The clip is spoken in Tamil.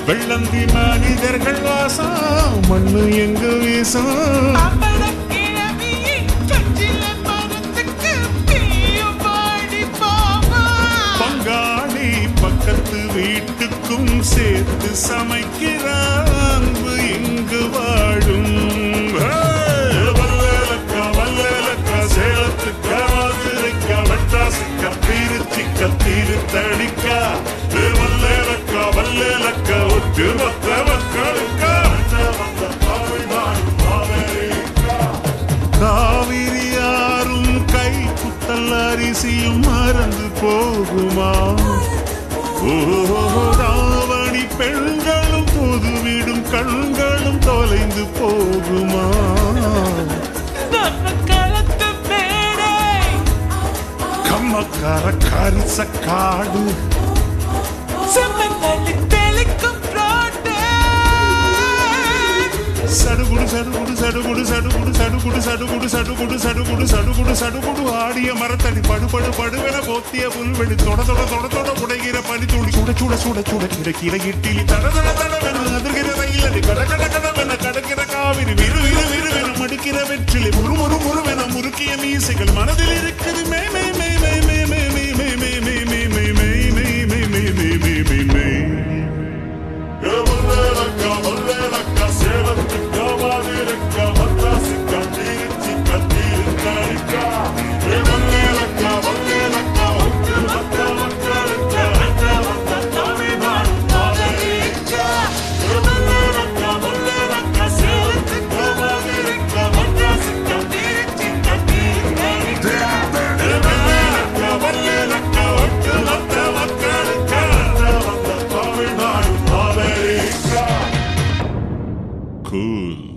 வெள்ளந்தி மனிதர்கள் வாசம் மண்ணு எங்க வீசும் அம்பலக் கிழவியின் கஞ்சில மரத்துக்கு தீயும் பாடி போவா. பங்காளி பக்கத்து வீட்டுக்கும் சேர்த்து சமைக்கிற அன்பு இங்கு வாழும் வல்லேலக்கா வல்லேலக்கா சேலத்துக்கா மதுரைக்கா மெட்ராஸுக்கா திருச்சிக்கா திருத்தணிக்கா வல்லேலக்கா வல்லேலக்கா ஒட்டு மொத்த மக்களுக்கா காவிரி யாரும் கை குத்தல் அரிசியும் மறந்து போகுமா ஓ ராவணி பெண்களும் பொது வீடும் கண்களும் தொலைந்து போகுமா நம்ம களத்து மேடை கம்மக்கார கரிச காடு செம்மண்ணி தெளிக்கும் ரோட்டு சடுகுடு சடுகுடு சடுகுடு சடுகுடு சடுகுடு சடுகுடு சடுகுடு சடுகுடு சடுகுடு சடுகுடு ஆடிய மரத்தடி படுபடு படுவென போத்திய புல்வெளி தொட தொட தொட தொட உடைகிற பனி துளி சுட சுட சுட சுட கிடக்கிற இட்டிலி தட தட தடவென அதிர்கிற ரயிலடி கட கட கடவென கடக்கிற காவிரி விறு விறு விறுவென மடிக்கிற வெற்றிலை முறு முறு முறுவென முறுக்கிய மீசைகள் மனதில் இருக்குது மே மே மே மே மே மே மே மே மே மே மே மே மே மே மே மே மே மே மே வல்லேலக்கா வல்லேலக்கா சேலத்துக்கா மதுரைக்கா மദ്രാസിக்கா திருச்சிக்கா திருத்தணிக்கா வல்லேலக்கா வல்லேலக்கா ஒட்டு மொத்த மக்களுக்கா வந்த தமிழ்நாடு மாவேலிக்கா வல்லேலக்கா வல்லேலக்கா சேலத்துக்கா மதுரைக்கா மദ്രാസിக்கா திருச்சிக்கா திருத்தணிக்கா வல்லேலக்கா வல்லேலக்கா ஒட்டு மொத்த மக்களுக்கா வந்த தமிழ்நாடு மாவேலிக்கா Cool.